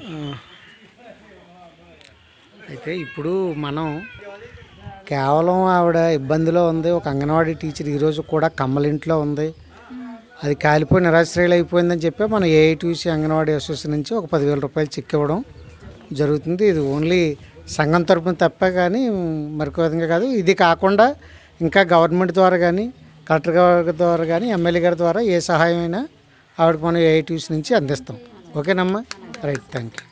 అయితే ఇప్పుడు మనం కేవలం ఆవిడ ఇబ్బందిలో ఉంది ఒక అంగన్వాడీ టీచర్ ఈరోజు కూడా కమ్మలింట్లో ఉంది అది కాలిపోయి నిరాశ్రయులు అయిపోయిందని చెప్పి మన ఏఐటీసీ అంగన్వాడీ అసోసియేషన్ నుంచి ఒక పదివేల రూపాయలు చెక్ ఇవ్వడం జరుగుతుంది ఇది ఓన్లీ సంఘం తరపున తప్ప కానీ మరొక విధంగా కాదు ఇది కాకుండా ఇంకా గవర్నమెంట్ ద్వారా కానీ కలెక్టర్ గారి ద్వారా కానీ ఎమ్మెల్యే గారి ద్వారా ఏ సహాయం అయినా ఆవిడకి మనం ఏఐటీసీ నుంచి అందిస్తాం ఓకేనమ్మా రైట్ థ్యాంక్ యూ